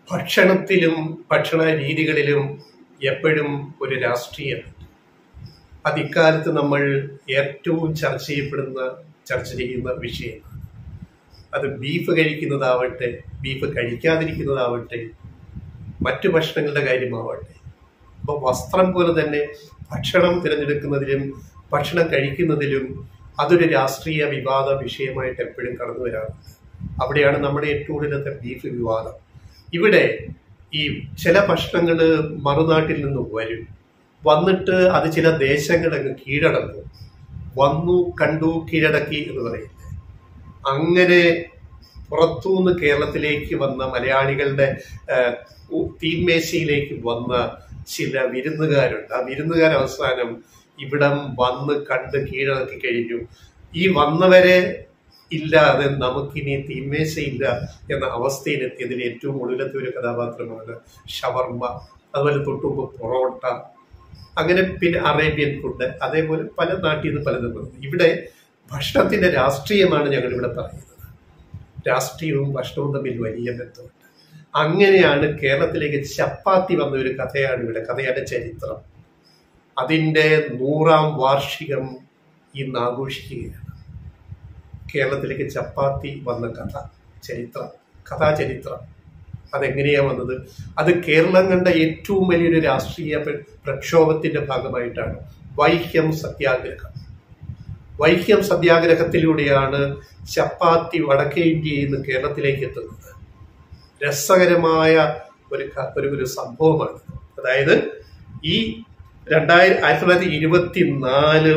ഭക്ഷണത്തിലും ഭക്ഷണ രീതികളിലും എപ്പോഴും ഒരു രാഷ്ട്രീയം അത് ഇക്കാലത്ത് നമ്മൾ ഏറ്റവും ചർച്ച ചെയ്യപ്പെടുന്ന ചർച്ച ചെയ്യുന്ന വിഷയമാണ് അത് ബീഫ് കഴിക്കുന്നതാവട്ടെ ബീഫ് കഴിക്കാതിരിക്കുന്നതാവട്ടെ മറ്റു ഭക്ഷണങ്ങളുടെ കാര്യമാവട്ടെ അപ്പോൾ വസ്ത്രം പോലെ തന്നെ ഭക്ഷണം തിരഞ്ഞെടുക്കുന്നതിലും ഭക്ഷണം കഴിക്കുന്നതിലും അതൊരു രാഷ്ട്രീയ വിവാദ വിഷയമായിട്ട് എപ്പോഴും കടന്നു വരാറുണ്ട് അവിടെയാണ് നമ്മുടെ ഏറ്റവും കൂടുതലത്തെ ബീഫ് വിവാദം ഇവിടെ ഈ ചില ഭക്ഷണങ്ങൾ മറുനാട്ടിൽ നിന്ന് വരും വന്നിട്ട് അത് ചില ദേശങ്ങളങ്ങ് കീഴടക്കും വന്നു കണ്ടു കീഴടക്കി എന്ന് പറയില്ലേ അങ്ങനെ പുറത്തുനിന്ന് കേരളത്തിലേക്ക് വന്ന മലയാളികളുടെ ഏഹ്, ഉ- തീന്മേശയിലേക്ക് വന്ന ചില വിരുന്നുകാരുണ്ട് ആ വിരുന്നുകാർ അവസാനം ഇവിടം വന്ന് കണ്ട് കീഴടക്കി കഴിഞ്ഞു ഈ വന്നവരെ ഇല്ലാതെ നമുക്കിനി തീന്മേശയില്ല എന്ന അവസ്ഥയിലെത്തിയതിൽ ഏറ്റവും ഒടുവിലത്തെ ഒരു കഥാപാത്രമാണ് ഷവർമ്മ അതുപോലെ തൊട്ടുമുമ്പ് പൊറോട്ട അങ്ങനെ പിന്നെ അറേബ്യൻ ഫുഡ് അതേപോലെ പല നാട്ടിൽ നിന്ന് പലതും വന്നു ഇവിടെ ഭക്ഷണത്തിന്റെ രാഷ്ട്രീയമാണ് ഞങ്ങൾ ഇവിടെ പറയുന്നത് രാഷ്ട്രീയവും ഭക്ഷണവും തമ്മിൽ വലിയ ബന്ധമുണ്ട് അങ്ങനെയാണ് കേരളത്തിലേക്ക് ചപ്പാത്തി വന്ന ഒരു കഥയാണ് ഇവിടെ കഥയുടെ ചരിത്രം അതിൻ്റെ നൂറാം വാർഷികം ഇന്ന് ആഘോഷിക്കുകയാണ് കേരളത്തിലേക്ക് ചപ്പാത്തി വന്ന കഥ ചരിത്രം കഥാചരിത്രം അതെങ്ങനെയാ വന്നത് അത് കേരളം കണ്ട ഏറ്റവും വലിയൊരു രാഷ്ട്രീയ പ്ര- പ്രക്ഷോഭത്തിന്റെ ഭാഗമായിട്ടാണ് വൈക്കം സത്യാഗ്രഹം വൈക്കം സത്യാഗ്രഹത്തിലൂടെയാണ് ചപ്പാത്തി വടക്കേ ഇന്ത്യയിൽ നിന്ന് കേരളത്തിലേക്ക് എത്തുന്നത് രസകരമായ ഒരു ക- ഒരു ഒരു സംഭവമാണ് അതായത് ഈ രണ്ടായിരം ആയിരത്തി തൊള്ളായിരത്തി ഇരുപത്തി നാല്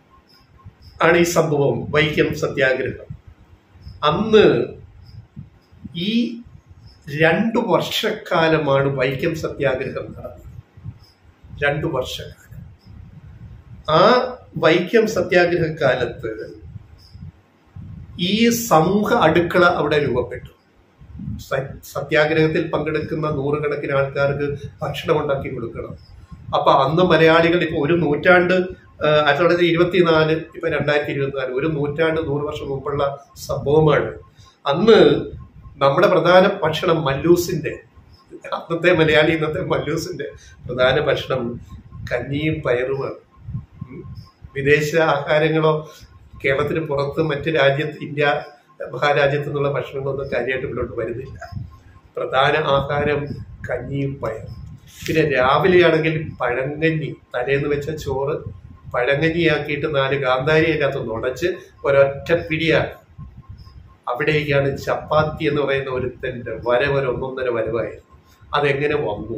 ആണ് ഈ സംഭവം വൈക്കം സത്യാഗ്രഹം അന്ന് ഈ രണ്ടു വർഷക്കാലമാണ് വൈക്കം സത്യാഗ്രഹം നടന്നത് രണ്ടു വർഷക്കാലം ആ വൈക്കം സത്യാഗ്രഹ കാലത്ത് ഈ സമൂഹ അടുക്കള അവിടെ രൂപപ്പെട്ടു സ- സത്യാഗ്രഹത്തിൽ പങ്കെടുക്കുന്ന നൂറുകണക്കിന് ആൾക്കാർക്ക് ഭക്ഷണം ഉണ്ടാക്കി കൊടുക്കണം അപ്പൊ അന്ന് മലയാളികൾ ഇപ്പൊ ഒരു നൂറ്റാണ്ട് ആ, ആയിരത്തി തൊള്ളായിരത്തി ഇരുപത്തിനാല് ഇപ്പൊ രണ്ടായിരത്തി ഇരുപത്തിനാല് ഒരു നൂറ്റാണ്ട് നൂറ് വർഷം മുമ്പുള്ള സംഭവമാണ് അന്ന് നമ്മുടെ പ്രധാന ഭക്ഷണം മല്ലൂസിന്റെ അന്നത്തെ മലയാളി ഇന്നത്തെ മല്ലൂസിന്റെ പ്രധാന ഭക്ഷണം കഞ്ഞിയും പയറുമാണ് ഉം. വിദേശ ആഹാരങ്ങളോ കേരളത്തിന് പുറത്ത് മറ്റ് രാജ്യത്ത് ഇന്ത്യ മഹാരാജ്യത്തു നിന്നുള്ള ഭക്ഷണങ്ങളൊന്നും കാര്യമായിട്ട് ഇവിടോട്ട് വരുന്നില്ല പ്രധാന ആഹാരം കഞ്ഞിയും പയറും പിന്നെ രാവിലെയാണെങ്കിൽ പഴങ്കഞ്ഞി തലേന്ന് വെച്ച ചോറ് പഴങ്കഞ്ഞിയാക്കിയിട്ട് നാല് കാന്താരി അതിനകത്ത് ഉടച്ച് ഒരൊറ്റ പിടിയാണ് അവിടേക്കാണ് ചപ്പാത്തി എന്ന് പറയുന്ന ഒരുത്തൻ്റെ വരവ് ഒരു ഒന്നൊന്നര വരവായിരുന്നു അതെങ്ങനെ വന്നു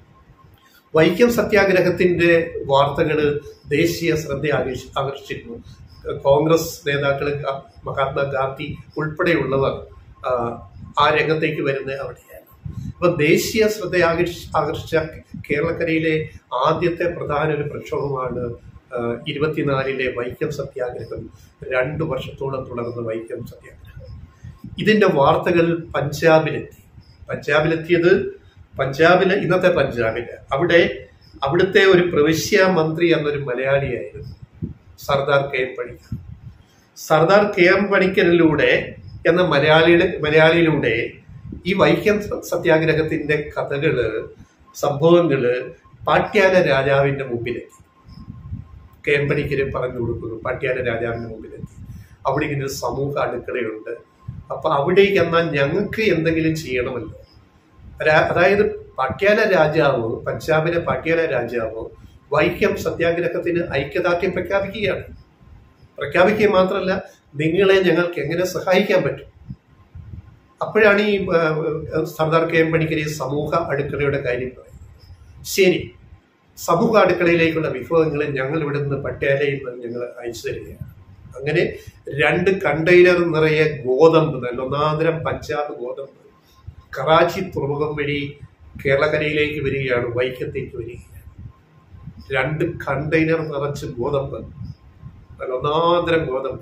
വൈക്കം സത്യാഗ്രഹത്തിന്റെ വാർത്തകൾ ദേശീയ ശ്രദ്ധ ആകർഷി- ആകർഷിച്ചിരുന്നു കോൺഗ്രസ് നേതാക്കൾ ഗാ- മഹാത്മാഗാന്ധി ഉൾപ്പെടെയുള്ളവർ ആ, ആ രംഗത്തേക്ക് വരുന്നത് അവിടെയാണ് അപ്പൊ ദേശീയ ശ്രദ്ധ ആകർഷി ആകർഷിച്ച കേരളക്കരയിലെ ആദ്യത്തെ പ്രധാന ഒരു പ്രക്ഷോഭമാണ് ആ, ഇരുപത്തിനാലിലെ വൈക്കം സത്യാഗ്രഹം രണ്ടു വർഷത്തോളം തുടർന്ന വൈക്കം സത്യാഗ്രഹം ഇതിന്റെ വാർത്തകൾ പഞ്ചാബിലെത്തി പഞ്ചാബിലെത്തിയത് പഞ്ചാബിലെ ഇന്നത്തെ പഞ്ചാബില് അവിടെ അവിടുത്തെ ഒരു പ്രവിശ്യ മന്ത്രി എന്നൊരു മലയാളിയായിരുന്നു സർദാർ കെ എം പണിക്കർ സർദാർ കെ എം പണിക്കരിലൂടെ എന്ന മലയാളിയുടെ മലയാളിയിലൂടെ ഈ വൈക്കം സ- സത്യാഗ്രഹത്തിന്റെ കഥകള് സംഭവങ്ങള് പാട്യാല രാജാവിന്റെ മുമ്പിലെത്തി കെ എം പണിക്കര് പറഞ്ഞു കൊടുക്കുന്നു പാട്യാല രാജാവിന്റെ മുമ്പിലെത്തി അവിടെ ഇങ്ങനെ ഒരു സമൂഹ അടുക്കളയുണ്ട് അപ്പൊ അവിടേക്ക് എന്നാൽ ഞങ്ങൾക്ക് എന്തെങ്കിലും ചെയ്യണമല്ലോ രാ- അതായത് പാട്യാല രാജാവ് പഞ്ചാബിലെ പാട്യാല രാജാവ് വൈക്കം സത്യാഗ്രഹത്തിന് ഐക്യദാർഢ്യം പ്രഖ്യാപിക്കുകയാണ് പ്രഖ്യാപിക്കുക മാത്രമല്ല നിങ്ങളെ ഞങ്ങൾക്ക് എങ്ങനെ സഹായിക്കാൻ പറ്റും അപ്പോഴാണ് ഈ ആ, സർദാർ കെ എം പണിക്കർ ഈ സമൂഹ അടുക്കളയുടെ കാര്യം പറയുന്നത് ശരി സമൂഹ അടുക്കളയിലേക്കുള്ള വിഭവങ്ങൾ ഞങ്ങൾ ഇവിടെ നിന്ന് പട്യാലയിൽ നിന്ന് ഞങ്ങൾ അയച്ചു തരികയാണ് അങ്ങനെ രണ്ട് കണ്ടെയ്നർ നിറയെ ഗോതമ്പ് നല്ല ഒന്നാന്തരം പഞ്ചാബ് ഗോതമ്പ് കറാച്ചി തുറമുഖം വഴി കേരളക്കരയിലേക്ക് വരികയാണ് വൈക്കത്തേക്ക് വരികയാണ് രണ്ട് കണ്ടെയ്നർ നിറച്ച് ഗോതമ്പ് നല്ല ഒന്നാന്തരം ഗോതമ്പ്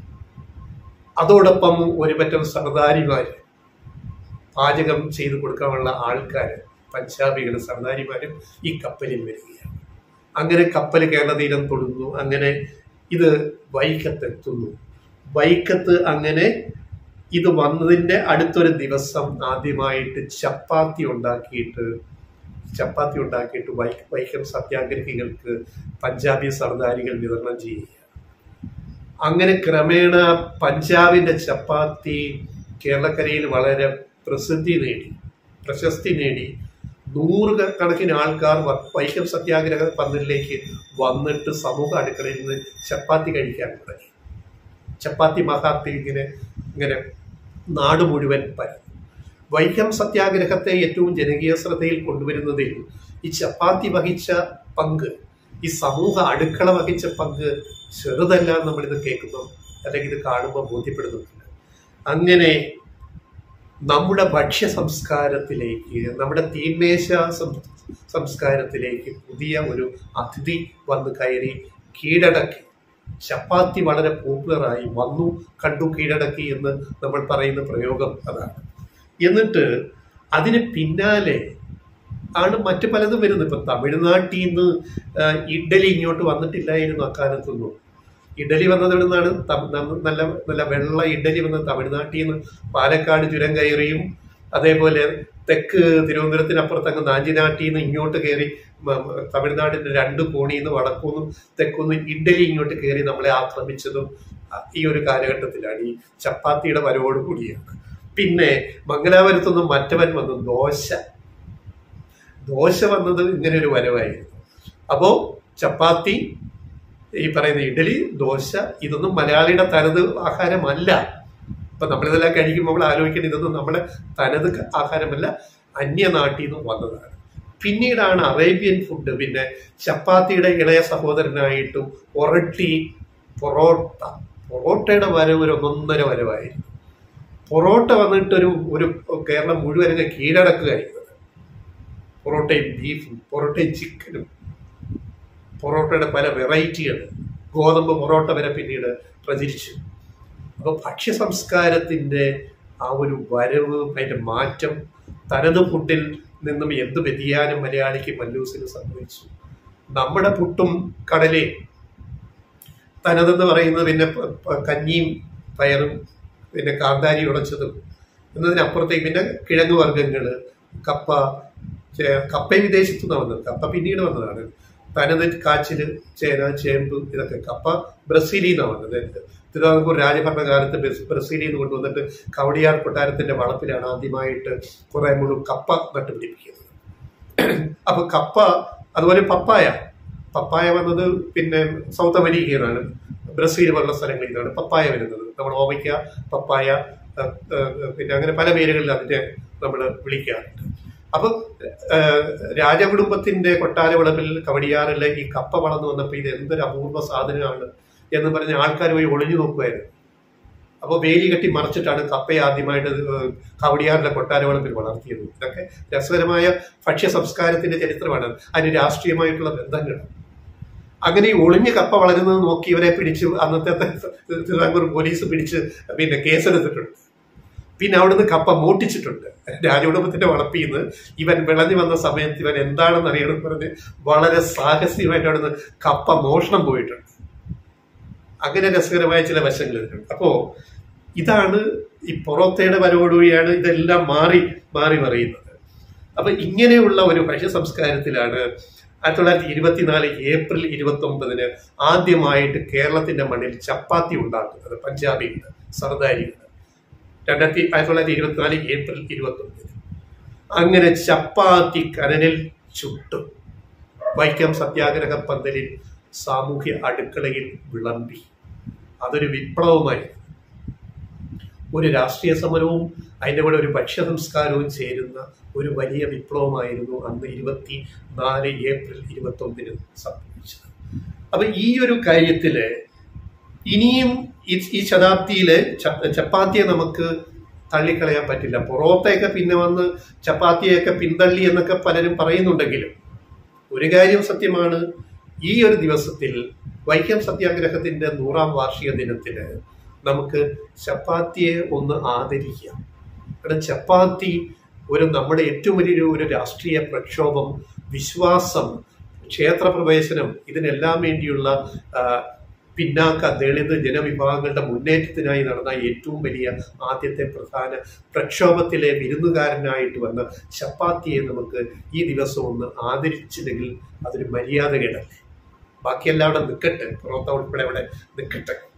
അതോടൊപ്പം ഒരു പറ്റം സർദാരിമാര് പാചകം ചെയ്തു കൊടുക്കാനുള്ള ആൾക്കാർ പഞ്ചാബികൾ സർദാരിമാരും ഈ കപ്പലിൽ വരികയാണ് അങ്ങനെ കപ്പൽ കേരള തീരം തൊടുന്നു അങ്ങനെ ഇത് വൈക്കത്തെത്തുന്നു വൈക്കത്ത് അങ്ങനെ ഇത് വന്നതിന്റെ അടുത്തൊരു ദിവസം ആദ്യമായിട്ട് ചപ്പാത്തി ഉണ്ടാക്കിയിട്ട് ചപ്പാത്തി ഉണ്ടാക്കിയിട്ട് വൈ വൈക്കം സത്യാഗ്രഹികൾക്ക് പഞ്ചാബി സർദാരികൾ വിതരണം ചെയ്യുക അങ്ങനെ ക്രമേണ പഞ്ചാബിന്റെ ചപ്പാത്തി കേരളക്കരയിൽ വളരെ പ്രസിദ്ധി നേടി പ്രശസ്തി നേടി നൂറ് കണക്കിന് ആൾക്കാർ വ- വൈക്കം സത്യാഗ്രഹ പന്തലിലേക്ക് വന്നിട്ട് സമൂഹ അടുക്കളയിൽ നിന്ന് ചപ്പാത്തി കഴിക്കാൻ തുടങ്ങി ചപ്പാത്തി മഹാത്തി ഇങ്ങനെ ഇങ്ങനെ നാട് മുഴുവൻ പരന്നു വൈക്കം സത്യാഗ്രഹത്തെ ഏറ്റവും ജനകീയ ശ്രദ്ധയിൽ കൊണ്ടുവരുന്നതിൽ ഈ ചപ്പാത്തി വഹിച്ച പങ്ക് ഈ സമൂഹ അടുക്കള വഹിച്ച പങ്ക് ചെറുതല്ല എന്ന് നമ്മളിത് കേൾക്കുമ്പോൾ അല്ലെങ്കിൽ ഇത് കാണുമ്പോൾ ബോധ്യപ്പെടുന്നുണ്ട് അങ്ങനെ നമ്മുടെ ഭക്ഷ്യ സംസ്കാരത്തിലേക്ക് നമ്മുടെ തീന്മേശ സം- സംസ്കാരത്തിലേക്ക് പുതിയ ഒരു അതിഥി വന്ന് കയറി കീഴടക്കി ചപ്പാത്തി വളരെ പോപ്പുലറായി വന്നു കണ്ടു കീഴടക്കി എന്ന് നമ്മൾ പറയുന്ന പ്രയോഗം അതാണ് എന്നിട്ട് അതിന് പിന്നാലെ ആണ് മറ്റു പലതും വരുന്നത് ഇപ്പൊ തമിഴ്നാട്ടിൽ നിന്ന് ആ, ഇഡ്ഡലി ഇങ്ങോട്ട് വന്നിട്ടില്ലായിരുന്നു അക്കാലത്തൊന്നും ഇഡലി വന്നത് എവിടെ നിന്നാണ് തം- നം- നല്ല നല്ല വെള്ള ഇഡലി വന്നത് തമിഴ്നാട്ടിൽ നിന്ന് പാലക്കാട് ചുരം കയറിയും അതേപോലെ തെക്ക് തിരുവനന്തപുരത്തിനപ്പുറത്ത് അങ്ങ് നാഞ്ചിനാട്ടിൽ നിന്ന് ഇങ്ങോട്ട് കയറി മ- മ- തമിഴ്നാടിന്റെ രണ്ട് കോണിൽ നിന്ന് വടക്കുനിന്നും തെക്കുനിന്നും ഇഡലി ഇങ്ങോട്ട് കയറി നമ്മളെ ആക്രമിച്ചതും അ- ഈ ഒരു കാലഘട്ടത്തിലാണ് ഈ ചപ്പാത്തിയുടെ വരവോട് കൂടിയാണ് പിന്നെ മംഗലാപുരത്തുനിന്നും മറ്റവൻ വന്നു ദോശ ദോശ വന്നത് ഇങ്ങനെ ഒരു വരവായിരുന്നു അപ്പോ ചപ്പാത്തി ഈ പറയുന്ന ഇഡലി ദോശ ഇതൊന്നും മലയാളിയുടെ തനത് ആഹാരമല്ല ഇപ്പൊ നമ്മളിതെല്ലാം കഴിക്കുമ്പോൾ നമ്മൾ ആലോചിക്കേണ്ടത് ഇതൊന്നും നമ്മുടെ തനത് ക- ആഹാരമല്ല അന്യനാട്ടിൽ നിന്നും വന്നതാണ് പിന്നീടാണ് അറേബ്യൻ ഫുഡ് പിന്നെ ചപ്പാത്തിയുടെ ഇളയ സഹോദരനായിട്ടും ഒറട്ടി പൊറോട്ട പൊറോട്ടയുടെ വരവ് ഒരു ഒന്നൊന്നര വരവായിരുന്നു പൊറോട്ട വന്നിട്ട് ഒരു ഒരു കേരളം മുഴുവൻ അങ്ങ് കീഴടക്കുകയായിരുന്നത് പൊറോട്ടയും ബീഫും പൊറോട്ടയും ചിക്കനും പൊറോട്ടയുടെ പല വെറൈറ്റികൾ ഗോതമ്പ് പൊറോട്ട വരെ പിന്നീട് പ്രചരിച്ചു അപ്പോൾ ഭക്ഷ്യ സംസ്കാരത്തിൻ്റെ ആ ഒരു വരവ് അതിൻ്റെ മാറ്റം തനത് ഫുഡിൽ നിന്നും എന്ത് വ്യതിയാനം മലയാളിക്ക് മല്ലൂസിന് സംഭവിച്ചു നമ്മുടെ പുട്ടും കടലയും തനതെന്ന് പറയുന്നത് പിന്നെ പ- പ- കഞ്ഞിയും പയറും പിന്നെ കാന്താരി ഉടച്ചതും എന്നതിനപ്പുറത്തേക്ക് പിന്നെ കിഴങ്ങ് വർഗ്ഗങ്ങൾ കപ്പ ചേ- കപ്പ വിദേശത്തു നിന്ന് വന്നത് കപ്പ പിന്നീട് വന്നതാണ് തനത് കാച്ചില് ചേന ചേമ്പ് ഇതൊക്കെ കപ്പ ബ്രസീലിൽ നിന്നാണ് വന്നത് തിരുവിതാംകൂർ രാജഭരണകാലത്ത് ബ്രസ്- ബ്രസീലിൽ നിന്ന് കൊണ്ടുവന്നിട്ട് കവടിയാർ കൊട്ടാരത്തിന്റെ വളപ്പിലാണ് ആദ്യമായിട്ട് കുറെ മുഴുവൻ കപ്പ നട്ടുപിടിപ്പിക്കുന്നത് അപ്പൊ കപ്പ അതുപോലെ പപ്പായ പപ്പായ വന്നത് പിന്നെ സൗത്ത് അമേരിക്കയിലാണ് ബ്രസീൽ പോലുള്ള സ്ഥലങ്ങളിൽ നിന്നാണ് പപ്പായ വരുന്നത് നമ്മൾ ഓമയ്ക്ക പപ്പായ അഹ്, അഹ്, പിന്നെ അങ്ങനെ പല പേരുകളിൽ അതിനെ നമ്മൾ വിളിക്കാറുണ്ട് അപ്പൊ ഏഹ്, രാജകുടുംബത്തിന്റെ കൊട്ടാര വിളവിൽ കവടിയാറിലെ ഈ കപ്പ വളർന്നു വന്നപ്പോൾ ഇത് എന്തൊരു അപൂർവ സാധനമാണ് എന്ന് പറഞ്ഞ് ആൾക്കാർ പോയി ഒളിഞ്ഞു നോക്കുമായിരുന്നു അപ്പോൾ വേലി കെട്ടി മറിച്ചിട്ടാണ് കപ്പയെ ആദ്യമായിട്ട് ഏഹ്, കവടിയാറിലെ കൊട്ടാര വിളമ്പിൽ വളർത്തിയത് ഇതൊക്കെ രസകരമായ ഭക്ഷ്യ സംസ്കാരത്തിന്റെ ചരിത്രമാണ് അതിന് രാഷ്ട്രീയമായിട്ടുള്ള ബന്ധങ്ങൾ അങ്ങനെ ഈ ഒളിഞ്ഞ കപ്പ വളരുന്നത് നോക്കി ഇവരെ പിടിച്ച് അന്നത്തെ തിരുവിതാംകൂർ പോലീസ് പിടിച്ച് പിന്നെ കേസെടുത്തിട്ടുണ്ട് പിന്നെ അവിടുന്ന് കപ്പ മോട്ടിച്ചിട്ടുണ്ട് രാജകുടുംബത്തിന്റെ വളപ്പിൽ നിന്ന് ഇവൻ വിളഞ്ഞു വന്ന സമയത്ത് ഇവൻ എന്താണെന്ന് അറിയണം പറഞ്ഞ് വളരെ സാഹസികമായിട്ട് അവിടുന്ന് കപ്പ മോഷണം പോയിട്ടുണ്ട് അങ്ങനെ രസകരമായ ചില വശങ്ങൾ ഇതിനുണ്ട് അപ്പോ ഇതാണ് ഈ പൊറോത്തയുടെ വരവോടുകൂടിയാണ് ഇതെല്ലാം മാറി മാറി മറിയുന്നത് അപ്പൊ ഇങ്ങനെയുള്ള ഒരു ഭക്ഷ്യ സംസ്കാരത്തിലാണ് ആയിരത്തി തൊള്ളായിരത്തി ഇരുപത്തിനാല് ഏപ്രിൽ ഇരുപത്തി ഒമ്പതിന് ആദ്യമായിട്ട് കേരളത്തിന്റെ മണ്ണിൽ ചപ്പാത്തി ഉണ്ടാക്കുന്നത് പഞ്ചാബികൾ സർദാരികൾ രണ്ടായിരത്തി ആയിരത്തി തൊള്ളായിരത്തി ഇരുപത്തിനാല് ഏപ്രിൽ ഇരുപത്തി ഒമ്പതിന് അങ്ങനെ ചപ്പാത്തി കനലിൽ ചുട്ടു വൈക്കം സത്യാഗ്രഹ പന്തലിൽ സാമൂഹ്യ അടുക്കളയിൽ വിളമ്പി അതൊരു വിപ്ലവമായി ഒരു രാഷ്ട്രീയ സമരവും അതിൻ്റെ കൂടെ ഒരു ഭക്ഷ്യ സംസ്കാരവും ചേരുന്ന ഒരു വലിയ വിപ്ലവമായിരുന്നു അന്ന് ഇരുപത്തി നാല് ഏപ്രിൽ ഇരുപത്തി ഒന്നിന് സംഭവിച്ചത് അപ്പൊ ഈ ഒരു കാര്യത്തില് ഇനിയും ഈ ഈ ശതാബ്ദിയില് ച- ചപ്പാത്തിയെ നമുക്ക് തള്ളിക്കളയാൻ പറ്റില്ല പൊറോത്തയൊക്കെ പിന്നെ വന്ന് ചപ്പാത്തിയൊക്കെ പിന്തള്ളി എന്നൊക്കെ പലരും പറയുന്നുണ്ടെങ്കിലും ഒരു കാര്യം സത്യമാണ് ഈ ഒരു ദിവസത്തിൽ വൈക്കം സത്യാഗ്രഹത്തിന്റെ നൂറാം വാർഷിക ദിനത്തിന് നമുക്ക് ചപ്പാത്തിയെ ഒന്ന് ആദരിക്കാം കാരണം ചപ്പാത്തി ഒരു നമ്മുടെ ഏറ്റവും വലിയൊരു ഒരു രാഷ്ട്രീയ പ്രക്ഷോഭം വിശ്വാസം ക്ഷേത്രപ്രവേശനം ഇതിനെല്ലാം വേണ്ടിയുള്ള ആ, പിന്നാക്ക ദളിത് ജനവിഭാഗങ്ങളുടെ മുന്നേറ്റത്തിനായി നടന്ന ഏറ്റവും വലിയ ആദ്യത്തെ പ്രധാന പ്രക്ഷോഭത്തിലെ വിരുന്നുകാരനായിട്ട് വന്ന ചപ്പാത്തിയെ നമുക്ക് ഈ ദിവസം ഒന്ന് ആദരിച്ചില്ലെങ്കിൽ അതൊരു മര്യാദകേടല്ലേ ബാക്കിയെല്ലാം അവിടെ നിൽക്കട്ടെ പുറത്ത ഉൾപ്പെടെ അവിടെ നിൽക്കട്ടെ